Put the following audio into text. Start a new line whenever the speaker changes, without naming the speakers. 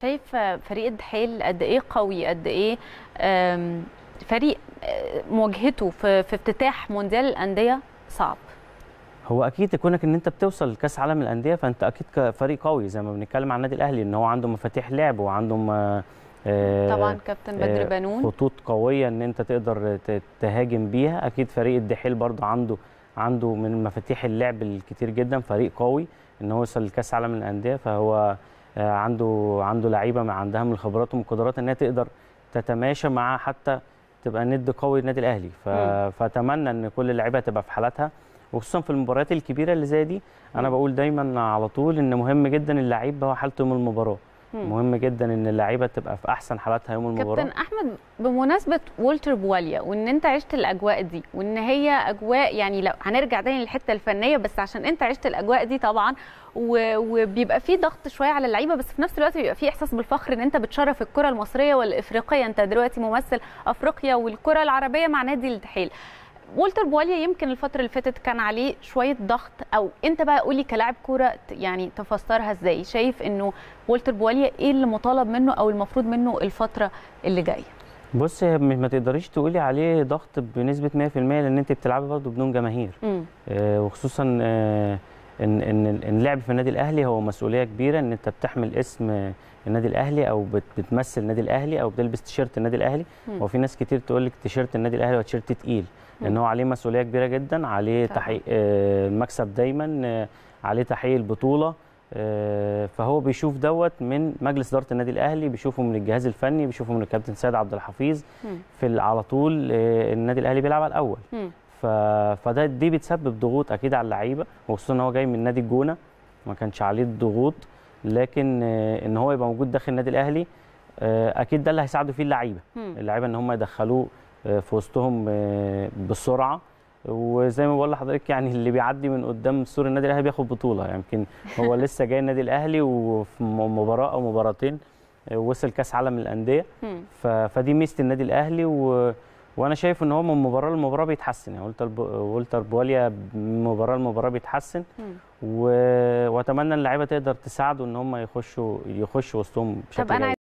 شايف فريق الدحيل قد ايه قوي قد ايه آم، فريق آه، مواجهته في في افتتاح مونديال الانديه صعب
هو اكيد كونك ان انت بتوصل لكاس عالم الانديه فانت اكيد كفريق قوي زي ما بنتكلم عن النادي الاهلي ان هو عنده مفاتيح لعب وعندهم آه، آه،
طبعا كابتن بدر
آه،
بنون
خطوط قويه ان انت تقدر ت- تهاجم بيها اكيد فريق الدحيل برضه عنده عنده من مفاتيح اللعب الكتير جدا فريق قوي ان هو يوصل لكاس عالم الانديه فهو آه، عنده عنده لعيبه ما عندها من الخبرات والقدرات ان هي تقدر تتماشى مع حتى تبقى ند قوي النادي الاهلي ف...
مم.
فاتمنى ان كل اللعيبه تبقى في حالاتها وخصوصا في المباريات الكبيره اللي زي دي انا
مم.
بقول دايما على طول ان مهم جدا اللعيب هو حالته يوم المباراه
مم.
مهم جدا ان اللعيبه تبقى في احسن حالاتها يوم المباراه
كابتن احمد بمناسبه والتر بواليا وان انت عشت الاجواء دي وان هي اجواء يعني لو هنرجع تاني للحته الفنيه بس عشان انت عشت الاجواء دي طبعا و- وبيبقى في ضغط شويه على اللعيبه بس في نفس الوقت بيبقى في احساس بالفخر ان انت بتشرف الكره المصريه والافريقيه انت دلوقتي ممثل افريقيا والكره العربيه مع نادي الدحيل والتر بواليا يمكن الفتره اللي فاتت كان عليه شويه ضغط او انت بقى قولي كلاعب كوره ت- يعني تفسرها ازاي شايف انه والتر بواليا ايه اللي مطالب منه او المفروض منه الفتره اللي جايه
بص هي م- ما تقدريش تقولي عليه ضغط بنسبه 100% لان انت بتلعبي برضه بدون جماهير
امم
آه، وخصوصا آه، ان ان إن اللعب في النادي الاهلي هو مسؤوليه كبيره ان انت بتحمل اسم آه، النادي الاهلي او بت- بتمثل النادي الاهلي او بتلبس تيشيرت النادي الاهلي
مم.
وفي ناس كتير تقول لك تيشيرت النادي الاهلي هو تيشيرت تقيل لان
مم.
هو عليه مسؤوليه كبيره جدا عليه
طبعاً.
تحقيق آه، المكسب دايما آه، عليه تحقيق البطوله آه، فهو بيشوف دوت من مجلس اداره النادي الاهلي بيشوفه من الجهاز الفني بيشوفه من الكابتن سيد عبد الحفيظ
مم.
في ال- على طول آه، النادي الاهلي بيلعب على الاول
مم.
ف... فده دي بتسبب ضغوط اكيد على اللعيبه وخصوصا ان هو جاي من نادي الجونه ما كانش عليه الضغوط لكن آه، ان هو يبقى موجود داخل النادي الاهلي آه، اكيد ده اللي هيساعده فيه اللعيبه
مم.
اللعيبه ان هم يدخلوه آه، في وسطهم آه، بسرعه وزي ما بقول لحضرتك يعني اللي بيعدي من قدام سور النادي الاهلي بياخد بطوله يمكن هو لسه جاي النادي الاهلي وفي م- مباراه او مباراتين آه، وصل كاس عالم الانديه
مم.
ف- فدي ميزه النادي الاهلي و... وانا شايف ان هو من مباراه لمباراه بيتحسن يعني ولتر ب... ولتر بواليا من مباراه لمباراه بيتحسن
مم.
و... واتمنى ان اللعيبه تقدر تساعده ان هم يخشوا يخشوا وسطهم بشكل
طب انا
جيد